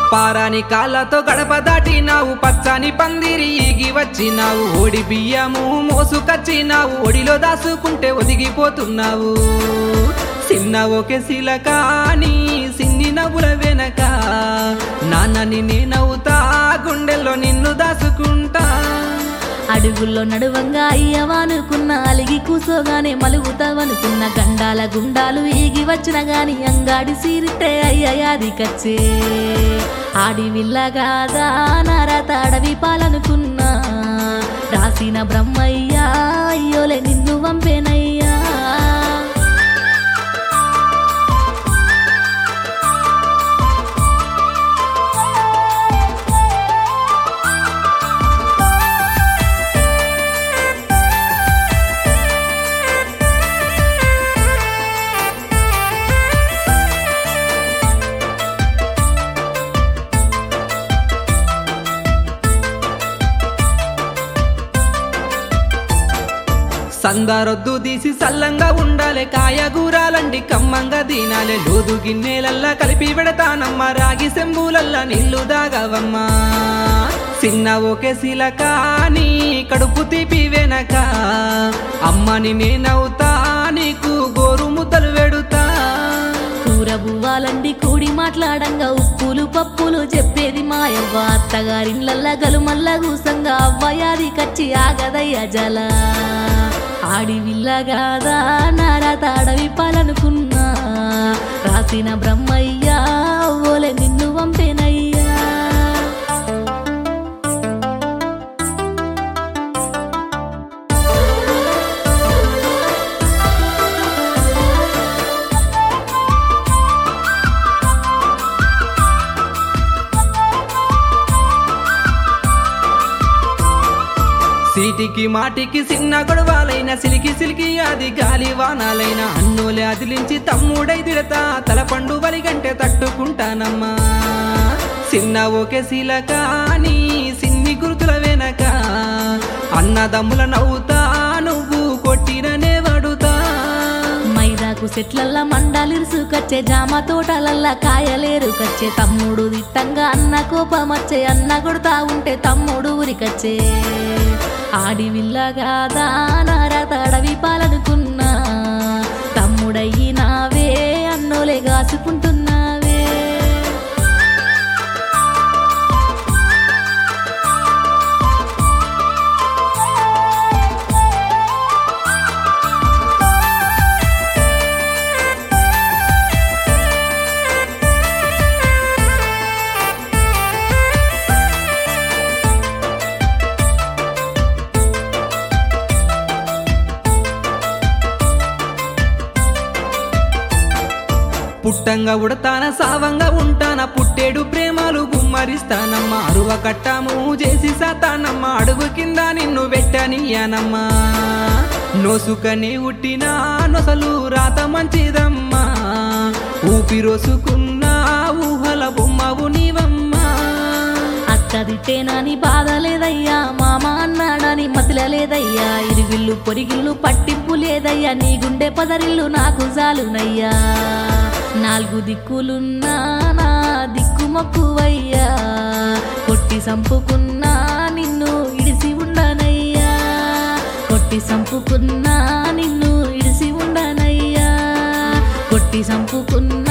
పారాని కాళ్ళతో గడప దాటినావు పచ్చని పందిరి ఈగి వచ్చినావు ఓడి బియ్యము మోసుకొచ్చినావు ఒడిలో దాసుకుంటే ఒదిగిపోతున్నావు చిన్న ఒకే శిలకాని సిన్ని నవ్వుల వెనక నాన్నని నేనవుతా గుండెల్లో నిన్ను దాసుకుంటా అడుగుల్లో నడువంగా అయ్యవానుకున్న అలిగి కూసోగానే మలుగుతావనుకున్న గండాల గుండాలు ఈగి వచ్చిన గాని అంగాడి సీరితే అయ్యయాది కచ్చే ఆడి విల్లగాదా నారత అడవి పాలనుకున్నా రాసిన బ్రహ్మయ్యా అయ్యోలే నిన్ను వంపేనయ్యా సందారొద్దు తీసి సల్లంగా ఉండాలి కాయగూరాలండి కమ్మంగా తినాలి లోదు గిన్నెలల్లా కలిపి పెడతానమ్మ రాగి సెంబులల్లా నీళ్లు దాగవమ్మా చిన్న ఒకే శిలకాని కడుపు తీపి వెనక అమ్మని నేనవుతా నీకు గోరు ముద్దలు వెడుతా కూర బువ్వాలండి కూడి మాట్లాడంగా ఉప్పులు పప్పులు చెప్పేది మాయవ్వ అత్తగారిళ్ళల్లా గలుమల్లా కూసంగా అవ్వయాది కచ్చి ఆగదయ్య జల ఆడి విల్లగాదా నారాత అడవి పాలనుకున్నా రాసిన బ్రహ్మయ్యా ఓలే నిన్ను వంపేనయ్యా సీటికి మాటికి చిన్న గొడవలైన సిలికి సిలికి అది గాలి వానాలైన అన్నులే అదిలించి తమ్ముడై తిడతా తల పండు బలిగంటే తట్టుకుంటానమ్మా చిన్న ఒకే శిలకాని సిన్ని గుర్తుల వెనక అన్నదమ్ముల నవ్వుతా నువ్వు కొట్టిననే వడుతా మైదాకు సెట్లల్లా మండాలిరుసు కచ్చే జామ తోటలల్లా కాయలేరు కచ్చే తమ్ముడు దిట్టంగా అన్న కోపమచ్చే అన్న కొడతా ఉంటే తమ్ముడు ఉరికచ్చే ఆడి విల్లగాదా నారత అడవి పాలనుకున్నా తమ్ముడయ్యినావే అన్నోలే కాసుకుంటున్నావే పుట్టంగా ఉడతాన సావంగా ఉంటాన పుట్టేడు ప్రేమలు గుమ్మరిస్తానమ్మా అరువ కట్టాము చేసి సాతానమ్మా అడుగు కింద నిన్ను పెట్టనియానమ్మా నోసుకనే ఉట్టినా నొసలు రాత మంచిదమ్మా ఊపిరోసుకున్నా ఊహల బొమ్మవు నీవమ్మా అక్క తిట్టేనని బాధ లేదయ్యా మామ అన్నాడని మతిల లేదయ్యా ఇరుగిల్లు పొరిగిల్లు పట్టింపు లేదయ్యా నీ గుండె పదరిల్లు నాకు జాలునయ్యా నాలుగు దిక్కులున్నా నా దిక్కు మొక్కువయ్యా కొట్టి సంపుకున్నా నిన్ను ఇడిసి ఉండనయ్యా కొట్టి సంపుకున్నా నిన్ను ఇడిసి ఉండనయ్యా కొట్టి సంపుకున్నా